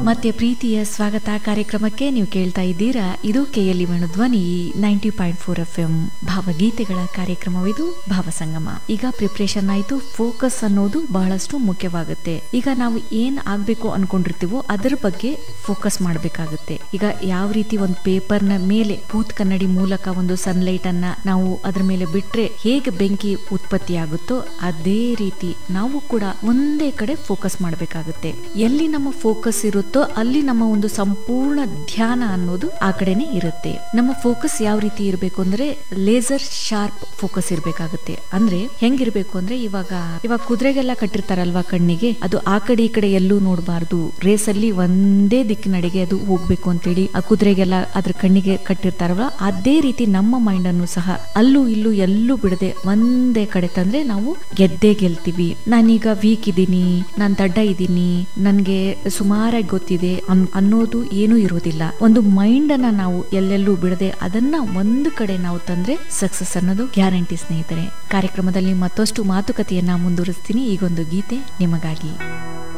ಮತ್ತೆ ಪ್ರೀತಿಯ ಸ್ವಾಗತ ಕಾರ್ಯಕ್ರಮಕ್ಕೆ ನೀವು ಕೇಳ್ತಾ ಇದ್ದೀರಾ ಇದು KLE Dhwani ninety point four F M ಭಾವಗೀತೆಗಳ ಕಾರ್ಯಕ್ರಮವಿದು ಭಾವಸಂಗಮ ಈಗ ಪ್ರಿಪ್ರೇಷನ್ ಆಯ್ತು ಫೋಕಸ್ ಅನ್ನೋದು ಬಹಳಷ್ಟು ಮುಖ್ಯವಾಗುತ್ತೆ ಈಗ ನಾವು ಏನ್ ಆಗ್ಬೇಕು ಅನ್ಕೊಂಡಿರ್ತೀವೋ ಅದರ ಬಗ್ಗೆ ಫೋಕಸ್ ಮಾಡಬೇಕಾಗುತ್ತೆ ಈಗ ಯಾವ ರೀತಿ ಒಂದು ಪೇಪರ್ನ ಮೇಲೆ ಭೂತ್ ಕನ್ನಡಿ ಮೂಲಕ ಒಂದು ಸನ್ಲೈಟ್ ಅನ್ನ ನಾವು ಅದ್ರ ಮೇಲೆ ಬಿಟ್ರೆ ಹೇಗೆ ಬೆಂಕಿ ಉತ್ಪತ್ತಿ ಆಗುತ್ತೋ ಅದೇ ರೀತಿ ನಾವು ಕೂಡ ಒಂದೇ ಕಡೆ ಫೋಕಸ್ ಮಾಡಬೇಕಾಗುತ್ತೆ ಎಲ್ಲಿ ನಮ್ಮ ಫೋಕಸ್ ಇರುತ್ತೋ ಅಲ್ಲಿ ನಮ್ಮ ಒಂದು ಸಂಪೂರ್ಣ ಧ್ಯಾನ ಅನ್ನೋದು ಆ ಕಡೆನೆ ಇರುತ್ತೆ ನಮ್ಮ ಫೋಕಸ್ ಯಾವ ರೀತಿ ಇರಬೇಕು ಅಂದ್ರೆ ಲೇಸರ್ ಶಾರ್ಪ್ ಫೋಕಸ್ ಇರ್ಬೇಕಾಗುತ್ತೆ ಅಂದ್ರೆ ಹೆಂಗಿರ್ಬೇಕು ಅಂದ್ರೆ ಇವಾಗ ಇವಾಗ ಕುದುರೆಗೆಲ್ಲ ಕಟ್ಟಿರ್ತಾರಲ್ವಾ ಕಣ್ಣಿಗೆ ಅದು ಆ ಕಡೆ ಈ ಕಡೆ ಎಲ್ಲೂ ನೋಡಬಾರ್ದು ರೇಸ್ ಅಲ್ಲಿ ಒಂದೇ ದಿಕ್ಕಿನಡೆಗೆ ಅದು ಹೋಗ್ಬೇಕು ಅಂತೇಳಿ ಆ ಕುದುರೆಗೆಲ್ಲ ಅದ್ರ ಕಣ್ಣಿಗೆ ಕಟ್ಟಿರ್ತಾರಲ್ವಾ ಅದೇ ರೀತಿ ನಮ್ಮ ಮೈಂಡ್ ಅನ್ನು ಸಹ ಅಲ್ಲೂ ಇಲ್ಲೂ ಎಲ್ಲೂ ಬಿಡದೆ ಒಂದೇ ಕಡೆ ತಂದ್ರೆ ನಾವು ಗೆದ್ದೇ ಗೆಲ್ತೀವಿ ನಾನೀಗ ವೀಕ್ ಇದ್ದೀನಿ ನಾನ್ ದಡ್ಡ ಇದ್ದೀನಿ ನನ್ಗೆ ಸುಮಾರಾಗಿ ಗೊತ್ತಿದೆ ಅನ್- ಅನ್ನೋದು ಏನೂ ಇರೋದಿಲ್ಲ ಒಂದು ಮೈಂಡ್ ಅನ್ನ ನಾವು ಎಲ್ಲೆಲ್ಲೂ ಬಿಡದೆ ಅದನ್ನ ಒಂದು ಕಡೆ ನಾವು ತಂದ್ರೆ ಸಕ್ಸಸ್ ಅನ್ನೋದು ಗ್ಯಾರಂಟಿ ಸ್ನೇಹಿತರೆ ಕಾರ್ಯಕ್ರಮದಲ್ಲಿ ಮತ್ತಷ್ಟು ಮಾತುಕತೆಯನ್ನ ಮುಂದುವರಿಸ್ತೀನಿ ಈಗೊಂದು ಗೀತೆ ನಿಮಗಾಗಿ